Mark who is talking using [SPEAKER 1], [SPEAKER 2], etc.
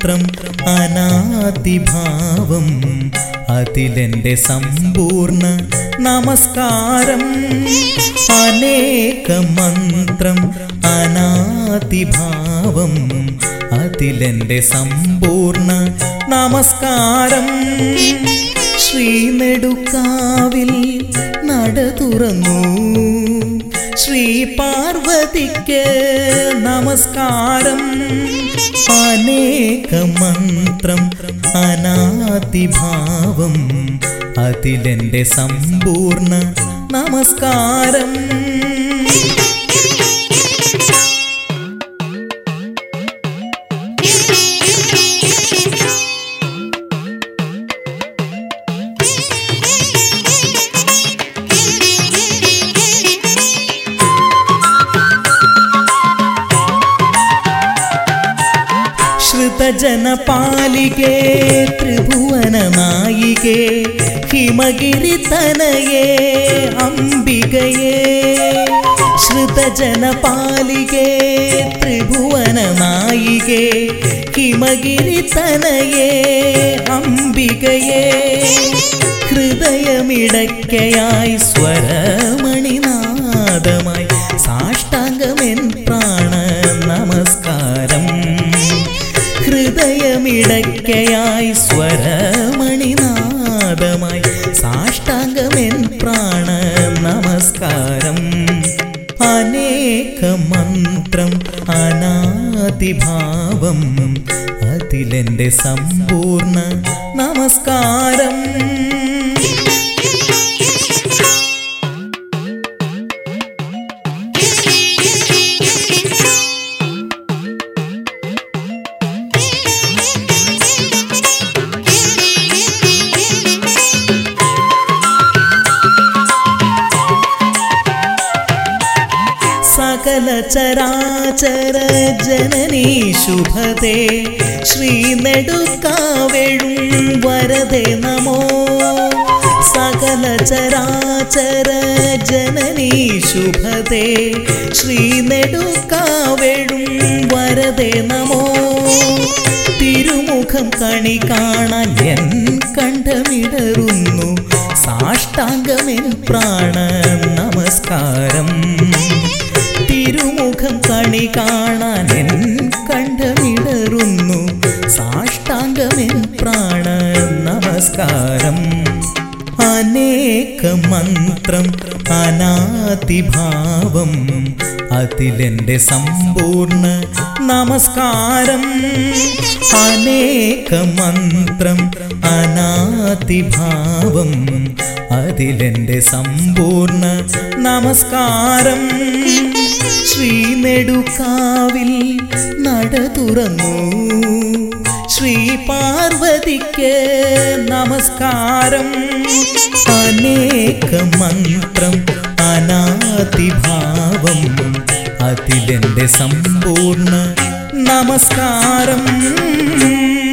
[SPEAKER 1] മന്ത്രം അനാദിഭാവം അതിലെന്റെ സമ്പൂർണ്ണ നമസ്കാരം അനേക മന്ത്രം അനാദിഭാവം അതിലെന്റെ സമ്പൂർണ്ണ നമസ്കാരം ശ്രീനെടുക്കാവിൽ നട തുറന്നു ശ്രീ പാർവതിക്ക് നമസ്കാരം അനേക മന്ത്രം അനാദിഭാവം അതിലെന്റെ സമ്പൂർണ്ണ നമസ്കാരം ശ്രുതജനപാലികേ ത്രിഭുവന നായികേ ഹിമഗിരി തനയേ അംബികയേ ശ്രുതജനപാലികേ ത്രിഭുവന നായികേ ഹിമഗിരി തനയേ അംബികയേ ഹൃദയമിടയ്ക്കയായി സ്വരമണിനാദമായി സാഷ്ടാംഗമെൻ പ്രാണ നമസ്കാരം ഹൃദയമിടയ്ക്കയായി സ്വരമണിനാദമായി സാഷ്ടാംഗമെൻ പ്രാണ നമസ്കാരം അനേക മന്ത്രം അനാദിഭാവം അതിലെന്റെ സമ്പൂർണ്ണ നമസ്കാരം സകല ചരാചര ജനനീ ശുഭതേ ശ്രീനെടുക്കാവെഴും വരദേ നമോ സകല ചരാചര ജനനീ ശുഭതേ ശ്രീനെടുക്കാവെഴും വരദേ നമോ തിരുമുഖം കണി കാണാൻ എൻ കണ്ഠമിടറുന്നു സാഷ്ടാംഗമെൻ പ്രാണ നമസ്കാരം തിരുമുഖം കണി കാണാൻ എൻ കണ്ഠമിടറുന്നു സാഷ്ടാംഗമെൻ പ്രാണ നമസ്കാരം അനേക മന്ത്രം അനാദിഭാവം അതിലെന്റെ സമ്പൂർണ്ണ നമസ്കാരം അനേക മന്ത്രം അനാദിഭാവം അതിലെന്റെ സമ്പൂർണ്ണ നമസ്കാരം ശ്രീനെടുക്കാവിൽ നട തുറന്നു ശ്രീ പാർവതിക്ക് നമസ്കാരം അനേക മന്ത്രം അനാദിഭാവം അതിലെന്റെ സമ്പൂർണ്ണ നമസ്കാരം